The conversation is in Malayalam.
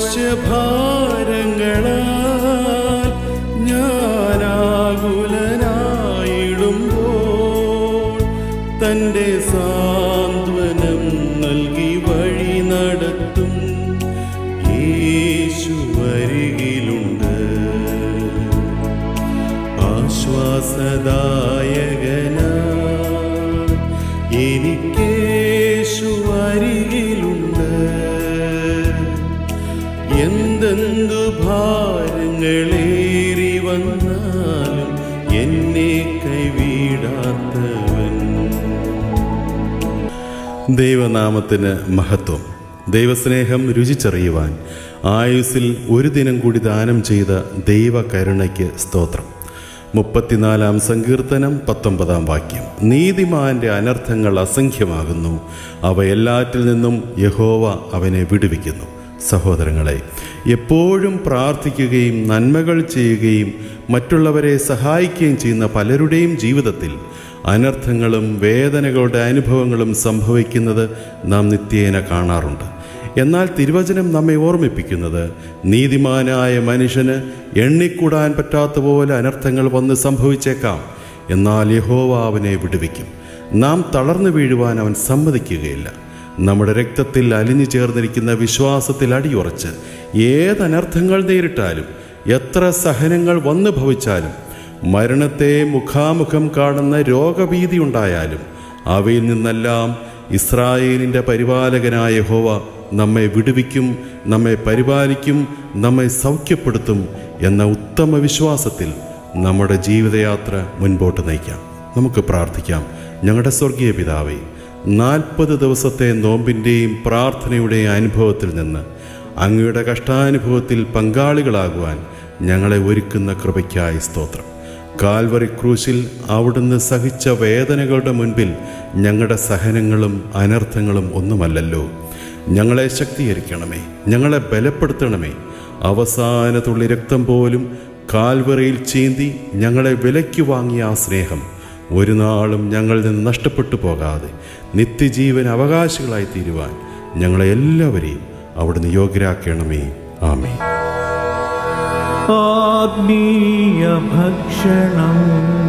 അവശ്യഭാരങ്ങളാൽ ഞാനാകുലനായിടുമ്പോൾ തൻ്റെ സാന്ത്വനം നൽകി വഴി നടത്തും യേശു വരികിലുണ്ട് ആശ്വാസദായകന എനിക്കേശു അരികിലുണ്ട് എന്തെന്തു ഭാരങ്ങളേറി വന്നാലും എന്നെ കൈവിടാത്തവൻ ദൈവനാമത്തിന് മഹത്വം ദൈവസ്നേഹം രുചിച്ചറിയുവാൻ ആയുസ്സിൽ ഒരു ദിനം കൂടി ദാനം ചെയ്ത ദൈവകരുണയ്ക്ക് സ്തോത്രം മുപ്പത്തിനാലാം സങ്കീർത്തനം പത്തൊമ്പതാം വാക്യം നീതിമാന്റെ അനർത്ഥങ്ങൾ അസംഖ്യമാകുന്നു അവ എല്ലാറ്റിൽ നിന്നും യഹോവ അവനെ വിടുവിക്കുന്നു സഹോദരങ്ങളെ എപ്പോഴും പ്രാർത്ഥിക്കുകയും നന്മകൾ ചെയ്യുകയും മറ്റുള്ളവരെ സഹായിക്കുകയും ചെയ്യുന്ന പലരുടെയും ജീവിതത്തിൽ അനർത്ഥങ്ങളും വേദനകളുടെ അനുഭവങ്ങളും സംഭവിക്കുന്നത് നാം നിത്യേന കാണാറുണ്ട് എന്നാൽ തിരുവചനം നമ്മെ ഓർമ്മിപ്പിക്കുന്നത് നീതിമാനായ മനുഷ്യന് എണ്ണിക്കൂടാൻ പറ്റാത്ത പോലെ അനർത്ഥങ്ങൾ വന്ന് സംഭവിച്ചേക്കാം എന്നാൽ യഹോവ അവനെ വിടുവിക്കും നാം തളർന്നു വീഴുവാൻ അവൻ സമ്മതിക്കുകയില്ല നമ്മുടെ രക്തത്തിൽ അലിഞ്ഞു ചേർന്നിരിക്കുന്ന വിശ്വാസത്തിൽ അടിയുറച്ച് ഏതനർത്ഥങ്ങൾ നേരിട്ടാലും എത്ര സഹനങ്ങൾ വന്നു ഭവിച്ചാലും മരണത്തെ മുഖാമുഖം കാണുന്ന രോഗഭീതി ഉണ്ടായാലും അവയിൽ നിന്നെല്ലാം ഇസ്രായേലിൻ്റെ പരിപാലകനായ ഹോവ നമ്മെ വിടുവിക്കും നമ്മെ പരിപാലിക്കും നമ്മെ സൗഖ്യപ്പെടുത്തും എന്ന ഉത്തമ വിശ്വാസത്തിൽ നമ്മുടെ ജീവിതയാത്ര മുൻപോട്ട് നയിക്കാം നമുക്ക് പ്രാർത്ഥിക്കാം ഞങ്ങളുടെ സ്വർഗീയ പിതാവേ നാൽപ്പത് ദിവസത്തെ നോമ്പിൻ്റെയും പ്രാർത്ഥനയുടെയും അനുഭവത്തിൽ നിന്ന് അങ്ങയുടെ കഷ്ടാനുഭവത്തിൽ പങ്കാളികളാകുവാൻ ഞങ്ങളെ ഒരുക്കുന്ന കൃപയ്ക്കായി സ്തോത്രം കാൽവറി ക്രൂശിൽ അവിടുന്ന് സഹിച്ച വേദനകളുടെ മുൻപിൽ ഞങ്ങളുടെ സഹനങ്ങളും അനർത്ഥങ്ങളും ഒന്നുമല്ലല്ലോ ഞങ്ങളെ ശക്തീകരിക്കണമേ ഞങ്ങളെ ബലപ്പെടുത്തണമേ അവസാന തുള്ളി രക്തം പോലും കാൽവറയിൽ ചീന്തി ഞങ്ങളെ വിലയ്ക്ക് വാങ്ങിയ ആ സ്നേഹം ഒരു നാളും ഞങ്ങളിൽ നിന്ന് നഷ്ടപ്പെട്ടു പോകാതെ നിത്യജീവൻ അവകാശികളായി തീരുവാൻ ഞങ്ങളെ എല്ലാവരെയും അവിടുന്ന് യോഗ്യരാക്കണമേ ആമേ ആത്മീയ ഭക്ഷണം